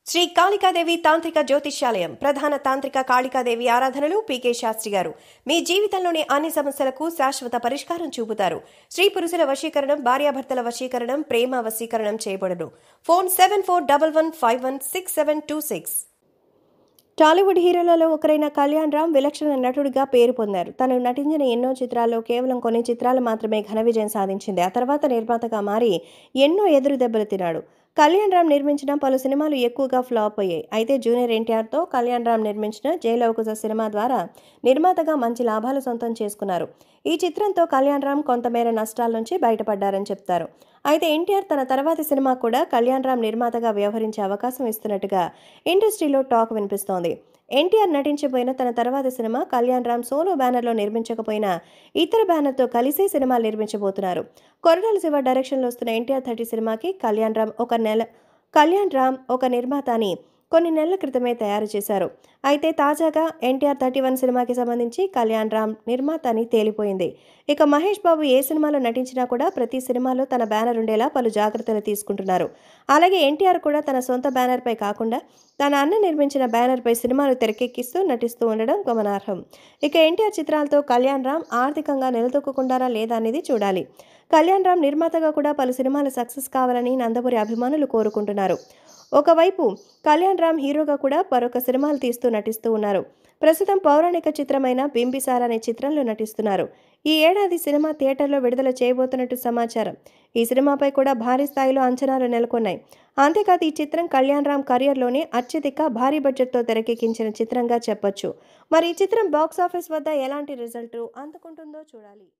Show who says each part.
Speaker 1: శ్రీ కాళికాదేవి తాంత్రిక జ్యోతిష్యాలయం ప్రధాన తాంత్రిక కాళికాదేవి ఆరాధనలు పీకే శాస్త్రి గారు మీ జీవితంలోని అన్ని సమస్యలకు శాశ్వత పరిష్కారం చూపుతారు స్త్రీ పురుషుల వశీకరణం భార్యాభర్తల వశీకరణం ప్రేమ వశీకరణం చేయబడును phone seven four double one five one six seven two six Tollywood హీరోలలో ఒకరైన కళ్యాణ్ రామ్ విలక్షణ నటుడిగా పేరు పొందారు తను నటించిన ఎన్నో చిత్రాల్లో కేవలం కొన్ని చిత్రాలు మాత్రమే ఘన విజయం సాధించింది ఆ తర్వాత నిర్మాతగా మారి ఎన్నో ఎదురు దెబ్బలు తిన్నాడు కళ్యాణ్ రామ్ నిర్మించిన పలు సినిమాలు ఎక్కువగా ఫ్లాప్ అయ్యాయి అయితే జూనియర్ ఎన్టీఆర్తో కళ్యాణ్ రామ్ నిర్మించిన జయలవకుశ సినిమా ద్వారా నిర్మాతగా మంచి లాభాలు సొంతం చేసుకున్నారు ఈ చిత్రంతో కళ్యాణ్ రామ్ కొంతమేర నష్టాల నుంచి బయటపడ్డారని చెప్తారు అయితే ఎన్టీఆర్ తన తర్వాతి సినిమా కూడా కళ్యాణ్ రామ్ నిర్మాతగా వ్యవహరించే అవకాశం ఇస్తున్నట్టుగా ఇండస్ట్రీలో టాక్ వినిపిస్తోంది ఎన్టీఆర్ నటించబోయిన తన తర్వాతి సినిమా కళ్యాణ్ రామ్ సోలో బ్యానర్లో నిర్మించకపోయినా ఇతర బ్యానర్తో కలిసి సినిమాలు నిర్మించబోతున్నారు కొరటాల శివ డైరెక్షన్లో వస్తున్న ఎన్టీఆర్ థర్టీ సినిమాకి కళ్యాణ్ రామ్ ఒక నెల కళ్యాణ్ రామ్ ఒక నిర్మాత అని కొన్ని నెలల క్రితమే తయారు చేశారు అయితే తాజాగా ఎన్టీఆర్ థర్టీ వన్ సినిమాకి సంబంధించి కళ్యాణ్ రామ్ నిర్మాత అని తేలిపోయింది ఇక మహేష్ బాబు ఏ సినిమాలో నటించినా కూడా ప్రతి సినిమాలో తన బ్యానర్ ఉండేలా పలు జాగ్రత్తలు తీసుకుంటున్నారు అలాగే ఎన్టీఆర్ కూడా తన సొంత బ్యానర్పై కాకుండా తన అన్న నిర్మించిన బ్యానర్పై సినిమాలు తెరకెక్కిస్తూ నటిస్తూ ఉండడం గమనార్హం ఇక ఎన్టీఆర్ చిత్రాలతో కళ్యాణ్ రామ్ ఆర్థికంగా నిలదొక్కుంటారా లేదా అనేది చూడాలి కళ్యాణ్ రామ్ నిర్మాతగా కూడా పలు సినిమాలు సక్సెస్ కావాలని నందమూరి అభిమానులు కోరుకుంటున్నారు ఒకవైపు కళ్యాణ్ రామ్ హీరోగా కూడా మరొక సినిమాలు తీస్తూ నటిస్తూ ఉన్నారు ప్రస్తుతం పౌరాణిక చిత్రమైన బింబిసార అనే చిత్రంలో నటిస్తున్నారు ఈ ఏడాది సినిమా థియేటర్లో విడుదల చేయబోతున్నట్టు సమాచారం ఈ సినిమాపై కూడా భారీ స్థాయిలో అంచనాలు నెలకొన్నాయి అంతేకాదు ఈ చిత్రం కళ్యాణ్ రామ్ కెరియర్లోనే అత్యధిక భారీ బడ్జెట్తో తెరకెక్కించిన చిత్రంగా చెప్పొచ్చు మరి ఈ చిత్రం బాక్సాఫీస్ వద్ద ఎలాంటి రిజల్ట్ అందుకుంటుందో చూడాలి